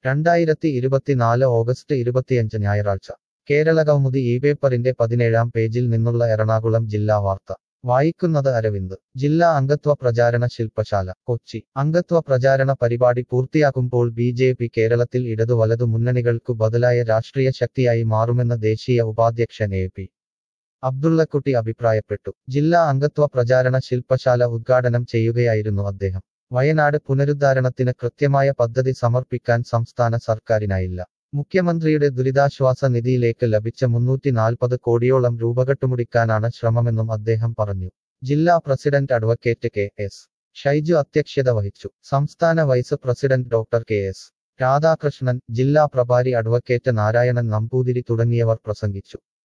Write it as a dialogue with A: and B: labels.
A: രണ്ടായിരത്തി ഇരുപത്തിനാല് ഓഗസ്റ്റ് ഇരുപത്തിയഞ്ച് ഞായറാഴ്ച കേരള കൗമുദി ഈ പേപ്പറിന്റെ പതിനേഴാം പേജിൽ നിന്നുള്ള എറണാകുളം ജില്ലാ വാർത്ത വായിക്കുന്നത് അരവിന്ദ് ജില്ലാ അംഗത്വ പ്രചാരണ ശില്പശാല കൊച്ചി അംഗത്വ പ്രചാരണ പരിപാടി പൂർത്തിയാക്കുമ്പോൾ ബി ജെ പി കേരളത്തിൽ ഇടതു വലതു മുന്നണികൾക്കു ബദലായ രാഷ്ട്രീയ ശക്തിയായി മാറുമെന്ന് ദേശീയ ഉപാധ്യക്ഷൻ എ പി അബ്ദുള്ളക്കുട്ടി അഭിപ്രായപ്പെട്ടു ജില്ലാ അംഗത്വ പ്രചാരണ ശില്പശാല ഉദ്ഘാടനം ചെയ്യുകയായിരുന്നു അദ്ദേഹം വയനാട് പുനരുദ്ധാരണത്തിന് കൃത്യമായ പദ്ധതി സമർപ്പിക്കാൻ സംസ്ഥാന സർക്കാരിനായില്ല മുഖ്യമന്ത്രിയുടെ ദുരിതാശ്വാസ നിധിയിലേക്ക് ലഭിച്ച മുന്നൂറ്റി നാൽപ്പത് കോടിയോളം രൂപ കെട്ടുമുടിക്കാനാണ് ശ്രമമെന്നും അദ്ദേഹം പറഞ്ഞു ജില്ലാ president advocate K S Shaiju അധ്യക്ഷത വഹിച്ചു സംസ്ഥാന vice president doctor K S Radhakrishnan ജില്ലാ പ്രഭാരി അഡ്വക്കേറ്റ് നാരായണൻ നമ്പൂതിരി തുടങ്ങിയവർ പ്രസംഗിച്ചു